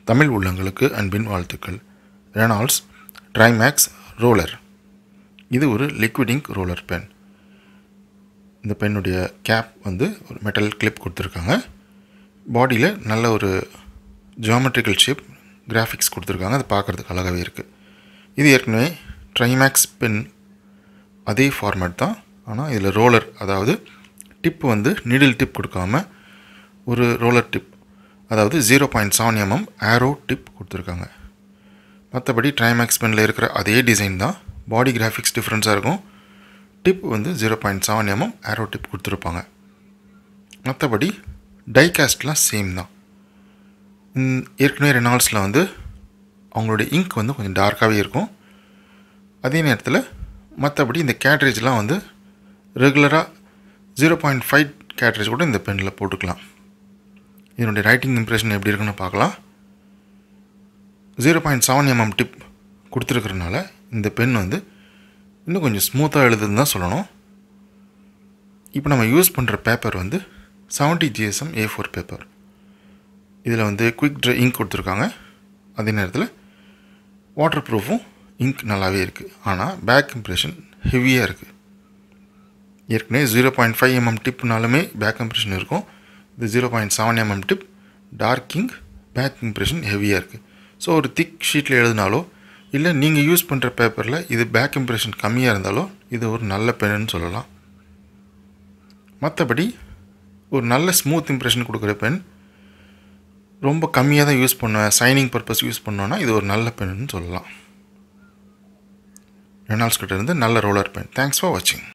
தமிழ் உள்ளங்களுக்கு அன்பின் வாழ்த்துக்கள் ரெனால்ட்ஸ் ட்ரைமேக்ஸ் ரோலர் இது ஒரு லிக்விட் இங்க் ரோலர் பென் இந்த பென்னுடைய கேப் வந்து ஒரு மெட்டல் கிளிப் கொடுத்துருக்காங்க பாடியில் நல்ல ஒரு ஜியாமெட்ரிக்கல் ஷேப் கிராஃபிக்ஸ் கொடுத்துருக்காங்க அது பார்க்குறதுக்கு அழகாகவே இருக்குது இது ஏற்கனவே ட்ரைமேக்ஸ் பென் அதே ஃபார்மேட் தான் ஆனால் இதில் ரோலர் அதாவது டிப் வந்து நீடில் டிப் கொடுக்காம ஒரு ரோலர் டிப் அதாவது zero point seven mm arrow tip கொடுத்துருக்காங்க மற்றபடி ட்ரைமேக்ஸ் பெனில் இருக்கிற அதே டிசைன் தான் பாடி கிராஃபிக்ஸ் டிஃப்ரென்ஸாக இருக்கும் டிப் வந்து zero point seven mm arrow tip கொடுத்துருப்பாங்க மற்றபடி டைகாஸ்ட்லாம் சேம் தான் ஏற்கனவே ரெனால்ட்ஸில் வந்து அவங்களுடைய இங்க் வந்து கொஞ்சம் டார்க்காகவே இருக்கும் அதே நேரத்தில் மற்றபடி இந்த கேட்ரேஜ்லாம் வந்து ரெகுலராக ஜீரோ பாயிண்ட் ஃபைவ் கேட்ரேஜ் கூட இந்த பெனில் போட்டுக்கலாம் இதனுடைய ரைட்டிங் இம்ப்ரெஷன் எப்படி இருக்குன்னு பார்க்கலாம் zero point seven mm tip கொடுத்துருக்கறனால இந்த பென் வந்து இன்னும் கொஞ்சம் ஸ்மூத்தாக எழுதுன்னு தான் சொல்லணும் இப்போ நம்ம யூஸ் பண்ணுற பேப்பர் வந்து seventy GSM A four paper இதில் வந்து குவிக் ட்ரை இங்க் கொடுத்துருக்காங்க அதே நேரத்தில் வாட்டர் ப்ரூஃபும் இங்க் நல்லாவே இருக்குது ஆனால் பேக் இம்ப்ரெஷன் ஹெவியாக இருக்குது ஏற்கனவே ஜீரோ பாயிண்ட் ஃபைவ் எம்எம் டிப்னாலுமே பேக் இம்ப்ரெஷன் இருக்கும் இது zero point seven mm tip darking back impression ஹெவியாக இருக்குது ஸோ ஒரு திக் ஷீட்டில் எழுதினாலோ இல்லை நீங்கள் யூஸ் பண்ணுற பேப்பரில் இது பேக் இம்ப்ரெஷன் கம்மியாக இருந்தாலோ இது ஒரு நல்ல பென்னு சொல்லலாம் மற்றபடி ஒரு நல்ல ஸ்மூத் இம்ப்ரெஷன் கொடுக்குற பென் ரொம்ப கம்மியாக தான் யூஸ் பண்ணுவேன் சைனிங் பர்பஸ் யூஸ் பண்ணோன்னா இது ஒரு நல்ல பென்னு சொல்லலாம் ரெனால்ட்ஸ் கிட்ட இருந்து நல்ல ரோலர் பென் தேங்க்ஸ் ஃபார் வாட்சிங்